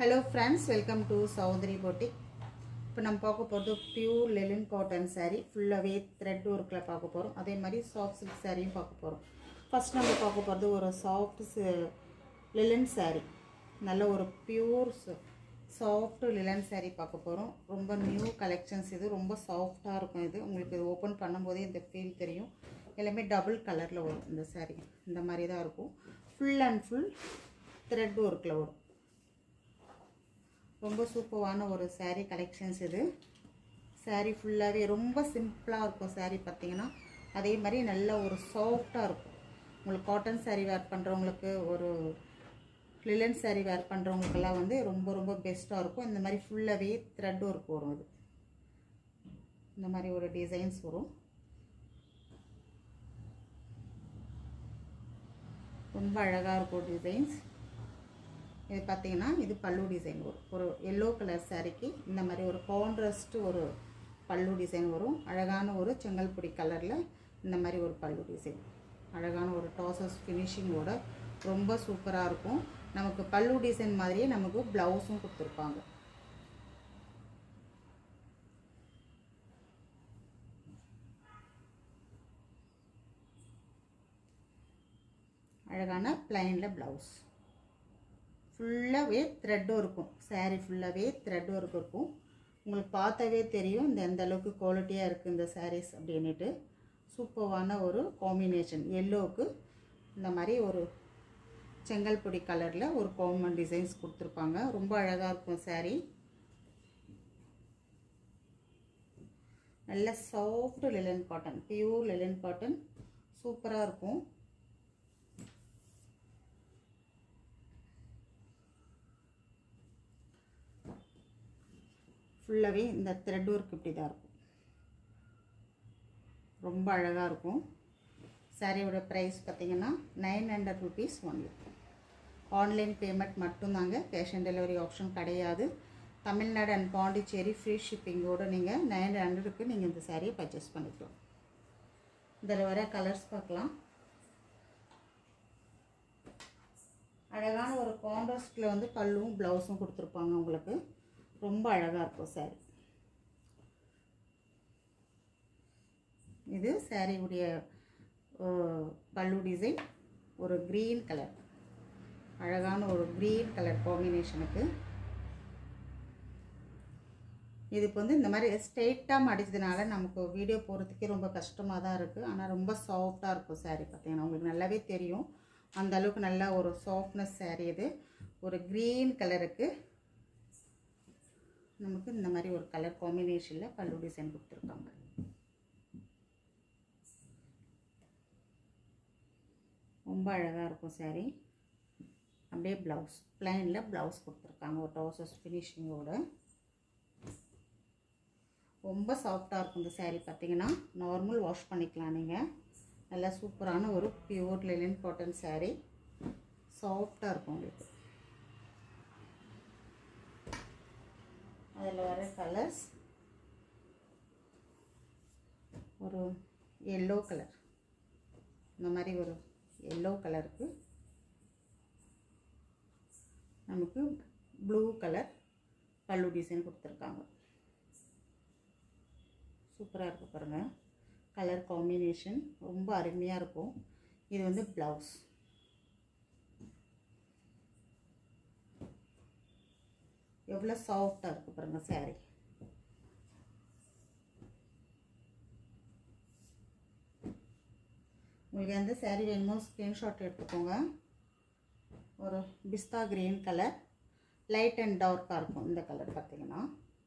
hello friends welcome to Soundari boutique இப்போ நம்ம பார்க்க போகிறது பியூர் லெலின் காட்டன் saree ஃபுல்லாகவே த்ரெட் ஒர்க்கில் பார்க்க போகிறோம் அதே மாதிரி சாஃப்ட் சில்க் சாரியும் பார்க்க போகிறோம் ஃபஸ்ட் நம்ம பார்க்க போகிறது ஒரு சாஃப்ட் லிலன் saree நல்ல ஒரு பியூர் சாஃப்ட் லிலன் saree பார்க்க போகிறோம் ரொம்ப நியூ கலெக்ஷன்ஸ் இது ரொம்ப சாஃப்டாக இருக்கும் இது உங்களுக்கு இது ஓப்பன் பண்ணும்போதே இந்த ஃபீல் தெரியும் எல்லாமே டபுள் கலரில் வரும் இந்த saree இந்த மாதிரி தான் இருக்கும் ஃபுல் அண்ட் ஃபுல் த்ரெட் ஒர்க்கில் வரும் ரொம்ப சூப்பரான ஒரு saree கலெக்ஷன்ஸ் இது saree ஃபுல்லாகவே ரொம்ப சிம்பிளாக இருக்கும் saree பார்த்தீங்கன்னா அதே மாதிரி நல்ல ஒரு சாஃப்டாக இருக்கும் உங்களுக்கு காட்டன் saree வேர் பண்ணுறவங்களுக்கு ஒரு லிலன் saree வேர் பண்ணுறவங்களுக்கெல்லாம் வந்து ரொம்ப ரொம்ப பெஸ்ட்டாக இருக்கும் இந்த மாதிரி ஃபுல்லாகவே த்ரெட் ஒர்க் வரும் இது இந்த மாதிரி ஒரு டிசைன்ஸ் வரும் ரொம்ப அழகாக இருக்கும் டிசைன்ஸ் இது பார்த்தீங்கன்னா இது பல்லு டிசைன் வரும் ஒரு எல்லோ கலர் சாரிக்கு இந்த மாதிரி ஒரு கான்ட்ராஸ்ட் ஒரு பல்லு டிசைன் வரும் அழகான ஒரு செங்கல்பொடி கலரில் இந்த மாதிரி ஒரு பல்லு டிசைன் அழகான ஒரு டாசஸ் ஃபினிஷிங்கோட ரொம்ப சூப்பராக இருக்கும் நமக்கு பல்லு டிசைன் மாதிரியே நமக்கு ப்ளவுஸும் கொடுத்துருப்பாங்க அழகான பிளைனில் ப்ளவுஸ் ஃபுல்லாகவே த்ரெட்டும் இருக்கும் சாரீ ஃபுல்லாகவே த்ரெட் ஒர்க் இருக்கும் உங்களுக்கு பார்த்தாவே தெரியும் இந்த எந்த அளவுக்கு குவாலிட்டியாக இருக்குது இந்த சாரீஸ் அப்படின்ட்டு சூப்பரான ஒரு காம்பினேஷன் எல்லோவுக்கு இந்த மாதிரி ஒரு செங்கல்பொடி கலரில் ஒரு காமன் டிசைன்ஸ் கொடுத்துருப்பாங்க ரொம்ப அழகாக இருக்கும் சாரீ நல்ல soft linen cotton pure linen cotton சூப்பராக இருக்கும் ஃபுல்லாகவே இந்த த்ரெட் ஒர்க் இப்படி தான் இருக்கும் ரொம்ப அழகாக இருக்கும் சாரியோட ப்ரைஸ் பார்த்திங்கன்னா nine hundred rupees only online payment மட்டும்தாங்க கேஷ் ஆன் டெலிவரி ஆப்ஷன் கிடையாது தமிழ்நாடு அண்ட் பாண்டிச்சேரி ஃப்ரீ ஷிப்பிங்கோடு நீங்கள் நைன் ஹண்ட்ரடுக்கு நீங்கள் இந்த சாரியை பர்ச்சேஸ் பண்ணிக்கலாம் இதில் வர கலர்ஸ் பார்க்கலாம் அழகான ஒரு கான்ட்ராஸ்டில் வந்து பல்லுவும் ப்ளவுஸும் கொடுத்துருப்பாங்க உங்களுக்கு ரொம்ப அழகாக இருக்கும் சாரி இது சாரியுடைய பல்லு டிசைன் ஒரு க்ரீன் கலர் அழகான ஒரு க்ரீன் கலர் காம்பினேஷனுக்கு இதுக்கு வந்து இந்த மாதிரி ஸ்ட்ரெயிட்டாக மடிச்சதுனால நமக்கு வீடியோ போகிறதுக்கே ரொம்ப கஷ்டமாக தான் இருக்குது ஆனால் ரொம்ப சாஃப்டாக இருக்கும் சாரீ பார்த்தீங்கன்னா உங்களுக்கு நல்லாவே தெரியும் அந்த அளவுக்கு நல்ல ஒரு சாஃப்ட்னஸ் சாரீ இது ஒரு க்ரீன் கலருக்கு நமக்கு இந்த மாதிரி ஒரு கலர் காம்பினேஷனில் பல்லு டிசைன் கொடுத்துருக்காங்க ரொம்ப அழகாக இருக்கும் சாரீ அப்படியே ப்ளவுஸ் பிளைனில் ப்ளவுஸ் கொடுத்துருக்காங்க ஒரு ட்ரௌசர்ஸ் ஃபினிஷிங்கோட ரொம்ப சாஃப்டாக இருக்கும் இந்த சாரீ பார்த்தீங்கன்னா நார்மல் வாஷ் பண்ணிக்கலாம் நீங்கள் நல்லா சூப்பரான ஒரு பியூர் லெலின் காட்டன் சாரீ சாஃப்டாக இருக்கும் உங்களுக்கு அதில் வர கலர்ஸ் ஒரு எல்லோ கலர் இந்த மாதிரி ஒரு எல்லோ கலருக்கு நமக்கு ப்ளூ கலர் பல்லு டிசைன் கொடுத்துருக்காங்க சூப்பராக இருக்குது பாருங்கள் கலர் காம்பினேஷன் ரொம்ப அருமையாக இருக்கும் இது வந்து ப்ளவுஸ் எவ்வளோ சாஃப்டாக இருக்குது பாருங்கள் சாரீ உங்களுக்கு எந்த சாரீ வேணுமோ ஸ்க்ரீன்ஷாட் எடுத்துக்கோங்க ஒரு pista green colour light and டார்க்காக இருக்கும் இந்த கலர் பார்த்தீங்கன்னா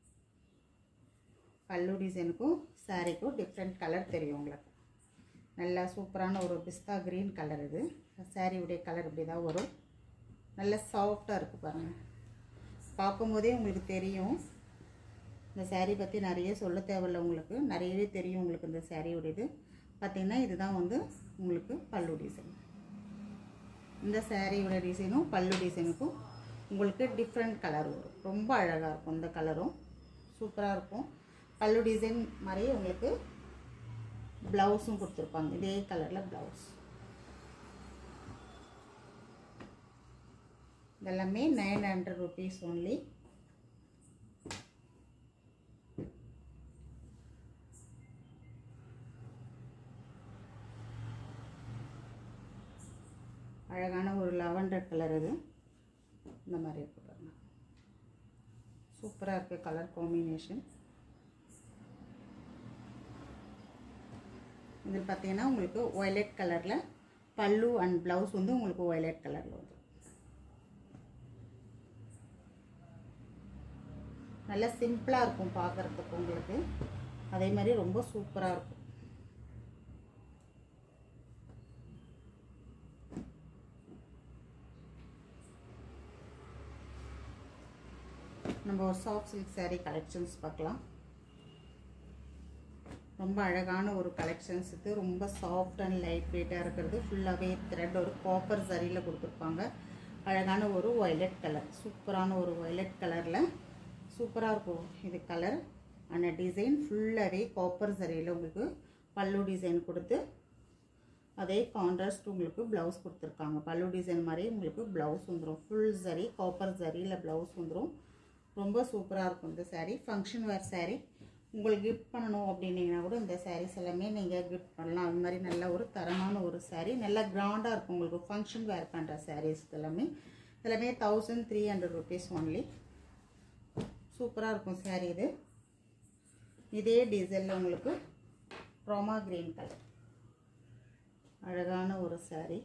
பல்லு டிசைனுக்கும் சாரீக்கும் டிஃப்ரெண்ட் கலர் தெரியும் உங்களுக்கு நல்லா சூப்பரான ஒரு பிஸ்தா க்ரீன் கலர் இது சாரியுடைய கலர் இப்படி தான் வரும் நல்ல சாஃப்டாக இருக்குது பாருங்கள் பார்க்கும்போதே உங்களுக்கு தெரியும் இந்த சேரீ பற்றி நிறைய சொல்ல தேவையில்ல உங்களுக்கு நிறையவே தெரியும் உங்களுக்கு இந்த சேரீயோட பார்த்திங்கன்னா இதுதான் வந்து உங்களுக்கு பல்லு டிசைன் இந்த சேரீயோட டிசைனும் பல்லு டிசைனுக்கும் உங்களுக்கு டிஃப்ரெண்ட் கலர் வரும் ரொம்ப அழகாக இருக்கும் இந்த கலரும் சூப்பராக இருக்கும் பல்லு டிசைன் மாதிரியே உங்களுக்கு ப்ளவுஸும் கொடுத்துருப்பாங்க இதே கலரில் ப்ளவுஸ் இதெல்லாமே நைன் ஹண்ட்ரட் ருபீஸ் ஒன்லி அழகான ஒரு லெவண்டர் கலர் இது இந்த மாதிரி இருக்கு பாருங்க சூப்பராக இருக்குது கலர் காம்பினேஷன் இது பார்த்தீங்கன்னா உங்களுக்கு ஒயலட் கலரில் பல்லு அண்ட் ப்ளவுஸ் வந்து உங்களுக்கு ஒயலட் கலரில் வந்து நல்லா சிம்பிளாக இருக்கும் பார்க்குறதுக்கு உங்களுக்கு அதே மாதிரி ரொம்ப சூப்பராக இருக்கும் நம்ம ஒரு சாஃப்ட் சில்க் saree கலெக்ஷன்ஸ் பார்க்கலாம் ரொம்ப அழகான ஒரு கலெக்ஷன்ஸ் இது ரொம்ப சாஃப்ட் அண்ட் லைட் வெயிட்டாக இருக்கிறது ஃபுல்லாகவே த்ரெட் ஒரு காப்பர் சரியில் கொடுத்துருப்பாங்க அழகான ஒரு ஒய்லட் கலர் சூப்பரான ஒரு ஒய்லட் கலரில் சூப்பராக இருக்கும் இது கலர் அந்த டிசைன் ஃபுல்லாகவே காப்பர் சரியில் உங்களுக்கு பல்லு டிசைன் கொடுத்து அதே கான்ட்ராஸ்ட் உங்களுக்கு ப்ளவுஸ் கொடுத்துருக்காங்க பல்லு டிசைன் மாதிரி உங்களுக்கு ப்ளவுஸ் வந்துடும் ஃபுல் சரி காப்பர் சரியில் ப்ளவுஸ் வந்துடும் ரொம்ப சூப்பராக இருக்கும் இந்த saree ஃபங்க்ஷன் வேர் saree உங்களுக்கு கிஃப்ட் பண்ணணும் அப்படின்னீங்கன்னா கூட இந்த sarees எல்லாமே நீங்கள் கிஃப்ட் பண்ணலாம் அது மாதிரி நல்ல ஒரு தரமான ஒரு saree நல்லா கிராண்டாக இருக்கும் உங்களுக்கு ஃபங்க்ஷன் வேர் பண்ணுற sarees எல்லாமே எல்லாமே thousand three hundred rupees only சூப்பராக இருக்கும் saree இது இதே டீசலில் உங்களுக்கு ரோமா கிரீன் கலர் அழகான ஒரு saree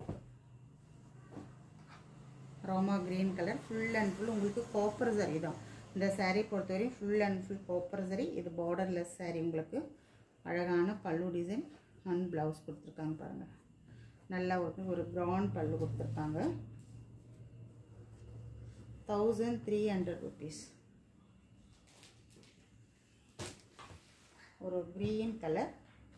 ரோமா green colour full and full உங்களுக்கு காப்பர் saree தான் இந்த saree பொறுத்தவரையும் full and full copper saree இது பார்டர்லெஸ் saree உங்களுக்கு அழகான பல்லு டிசைன் அண்ட் ப்ளவுஸ் கொடுத்துருக்காங்க பாருங்கள் நல்லா ஒரு ஒரு ப்ரௌன் பல்லு கொடுத்துருக்காங்க தௌசண்ட் த்ரீ ஹண்ட்ரட் ருபீஸ் ஒரு க்ரீன் கலர்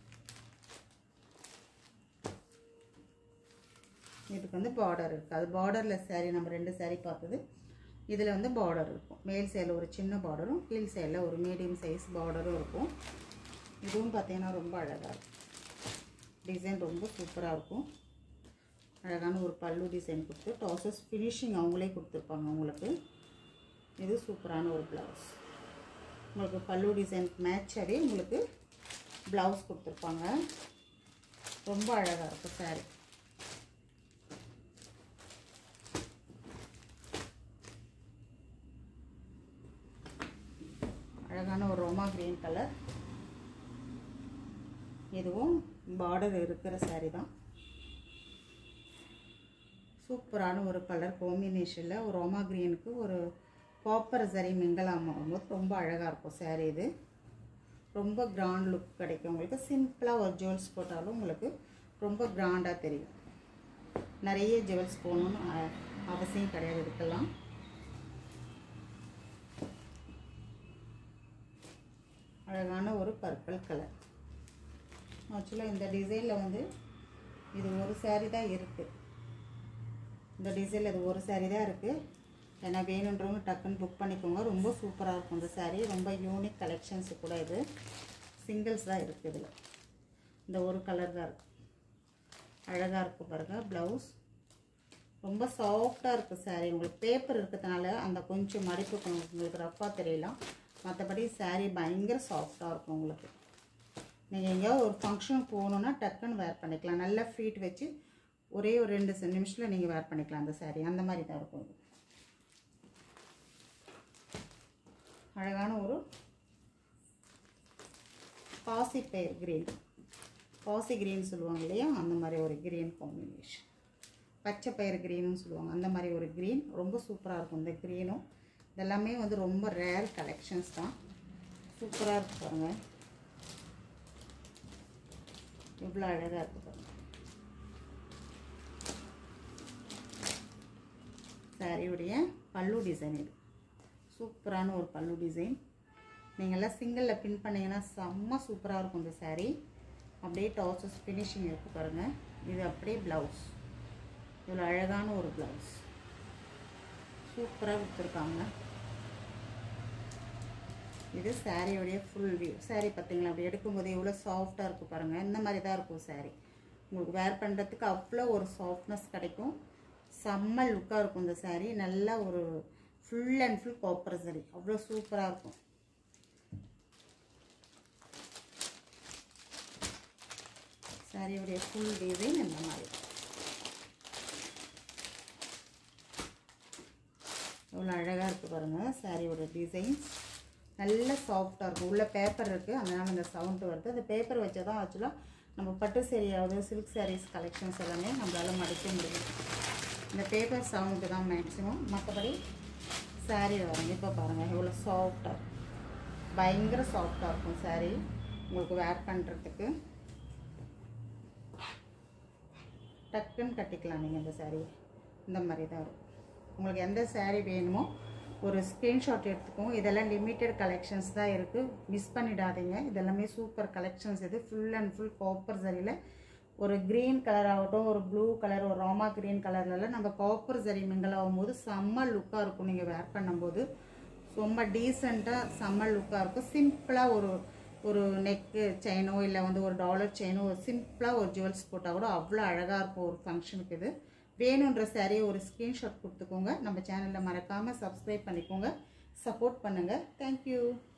இதுக்கு வந்து பார்டர் இருக்குது அது பார்டரில் saree நம்ம ரெண்டு saree பார்த்தது இதில் வந்து பார்டர் இருக்கும் மேல் சைடில் ஒரு சின்ன பார்டரும் கீழ் சைடில் ஒரு மீடியம் சைஸ் பார்டரும் இருக்கும் இதுவும் பார்த்தீங்கன்னா ரொம்ப அழகாக இருக்கும் டிசைன் ரொம்ப சூப்பராக இருக்கும் அழகான ஒரு பல்லு டிசைன் கொடுத்து டாசஸ் ஃபினிஷிங் அவங்களே கொடுத்துருப்பாங்க உங்களுக்கு இது சூப்பரான ஒரு ப்ளவுஸ் உங்களுக்கு பல்லு டிசைனுக்கு மேட்சாகவே உங்களுக்கு ப்ளவுஸ் கொடுத்துருப்பாங்க ரொம்ப அழகாக இருக்கும் saree அழகான ஒரு ரோமா கிரீன் கலர் இதுவும் பார்டர் இருக்கிற saree தான் சூப்பரான ஒரு கலர் காம்பினேஷனில் ஒரு ரோமா கிரீனுக்கு ஒரு காப்பர் சரி மிங்கலாம வரும்போது ரொம்ப அழகாக இருக்கும் saree இது ரொம்ப கிராண்ட் லுக் கிடைக்கும் உங்களுக்கு சிம்பிளாக ஒரு ஜுவல்ஸ் போட்டாலும் உங்களுக்கு ரொம்ப கிராண்டாக தெரியும் நிறைய ஜுவல்ஸ் போகணுன்னு அ- அவசியம் கிடையாது இதுக்கெல்லாம் அழகான ஒரு பர்பிள் கலர் ஆக்சுவலாக இந்த டிசைனில் வந்து இது ஒரு saree தான் இருக்குது இந்த டிசைனில் இது ஒரு saree தான் இருக்குது ஏன்னா வேணுன்றவங்க டக்குன்னு புக் பண்ணிக்கோங்க ரொம்ப சூப்பராக இருக்கும் இந்த saree ரொம்ப யூனிக் கலெக்ஷன்ஸு கூட இது சிங்கிள்ஸ் தான் இருக்குது இதில் இந்த ஒரு கலர் தான் இருக்குது அழகாக இருக்குது பாருங்கள் ப்ளவுஸ் ரொம்ப சாஃப்டாக இருக்குது saree உங்களுக்கு பேப்பர் இருக்கிறதுனால அந்த கொஞ்சம் மடிப்பு கொஞ்சம் உங்களுக்கு ரஃப்பாக தெரியலாம் மற்றபடி saree பயங்கர சாஃப்டாக இருக்கும் உங்களுக்கு நீங்கள் எங்கேயாவது ஒரு ஃபங்க்ஷன் போகணுன்னா டக்குன்னு வேர் பண்ணிக்கலாம் நல்லா ஃபீட் வச்சு ஒரே ஒரு ரெண்டு செ- நிமிஷத்தில் நீங்கள் வேர் பண்ணிக்கலாம் அந்த saree அந்த மாதிரி தான் இருக்கும் இது அழகான ஒரு பாசி பயிர் கிரீன் பாசி கிரீன் சொல்லுவாங்க இல்லையா அந்த மாதிரி ஒரு கிரீன் காம்பினேஷன் பச்சை பயிர் க்ரீனும் சொல்லுவாங்க அந்த மாதிரி ஒரு க்ரீன் ரொம்ப சூப்பராக இருக்கும் இந்த க்ரீனும் இதெல்லாமே வந்து ரொம்ப ரேர் கலெக்ஷன்ஸ் தான் சூப்பராக இருக்கு பாருங்க இவ்வளோ அழகாக இருக்கு பாருங்க சாரியுடைய பல்லு டிசைன் இது சூப்பரான ஒரு பல்லு டிசைன் நீங்கள்லாம் சிங்கிளில் பின் பண்ணீங்கன்னா செம்ம சூப்பராக இருக்கும் இந்த saree அப்படியே டாசஸ் ஃபினிஷிங் இருக்குது பாருங்கள் இது அப்படியே ப்ளவுஸ் இவ்வளோ அழகான ஒரு ப்ளவுஸ் சூப்பராக கொடுத்துருக்காங்க இது சாரியோடைய ஃபுல் வியூ saree பார்த்தீங்களா அப்படி எடுக்கும்போது எவ்வளோ சாஃப்டாக இருக்குது பாருங்கள் இந்த மாதிரி தான் இருக்கும் saree உங்களுக்கு வேர் பண்ணுறதுக்கு அவ்வளோ ஒரு சாஃப்ட்னஸ் கிடைக்கும் செம்ம லுக்காக இருக்கும் இந்த saree நல்லா ஒரு full and full copper saree அவ்வளோ சூப்பராக இருக்கும் சாரியுடைய ஃபுல் டிசைன் இந்த மாதிரி எவ்வளோ அழகாக இருக்குது பாருங்கள் சாரியோட டிசைன்ஸ் நல்ல சாஃப்டாக இருக்கும் உள்ள பேப்பர் இருக்குது அதனால் அந்த சவுண்டு வருது அந்த பேப்பர் வச்சு தான் ஆக்சுவலாக நம்ம பட்டு சேரியாவது சில்க் சாரீஸ் கலெக்ஷன்ஸ் எல்லாமே நம்மளால் மடிக்க முடியும் இந்த பேப்பர் சவுண்டு தான் மேக்ஸிமம் மற்றபடி சாரீ வரும் இப்போ பாருங்கள் எவ்வளோ சாஃப்டாக பயங்கர சாஃப்டாக இருக்கும் சாரீ உங்களுக்கு வேர் பண்ணுறதுக்கு டக்குன்னு கட்டிக்கலாம் நீங்கள் இந்த saree இந்த மாதிரி தான் இருக்கும் உங்களுக்கு எந்த saree வேணுமோ ஒரு ஸ்க்ரீன்ஷாட் எடுத்துக்கோங்க இதெல்லாம் லிமிட்டெட் கலெக்ஷன்ஸ் தான் இருக்குது மிஸ் பண்ணிடாதீங்க இதெல்லாமே சூப்பர் கலெக்ஷன்ஸ் இது ஃபுல் அண்ட் ஃபுல் காப்பர் சரியில் ஒரு க்ரீன் கலர் ஆகட்டும் ஒரு ப்ளூ கலர் ஒரு ராமா க்ரீன் கலர்லலாம் நம்ம காப்பர் சரி மிங்கல் ஆகும்போது செம்ம லுக்காக இருக்கும் நீங்கள் வேர் பண்ணும்போது ரொம்ப டீசெண்டாக செம்ம லுக்காக இருக்கும் சிம்பிளாக ஒரு ஒரு நெக்கு செயினோ இல்லை வந்து ஒரு டாலர் செயினோ ஒரு சிம்பிளாக ஒரு ஜுவல்ஸ் போட்டால் கூட அவ்வளோ அழகாக இருக்கும் ஒரு ஃபங்க்ஷனுக்கு இது வேணுன்ற சாரியை ஒரு ஸ்க்ரீன்ஷாட் கொடுத்துக்கோங்க நம்ம சேனலில் மறக்காமல் சப்ஸ்கிரைப் பண்ணிக்கோங்க சப்போர்ட் பண்ணுங்கள் தேங்க்யூ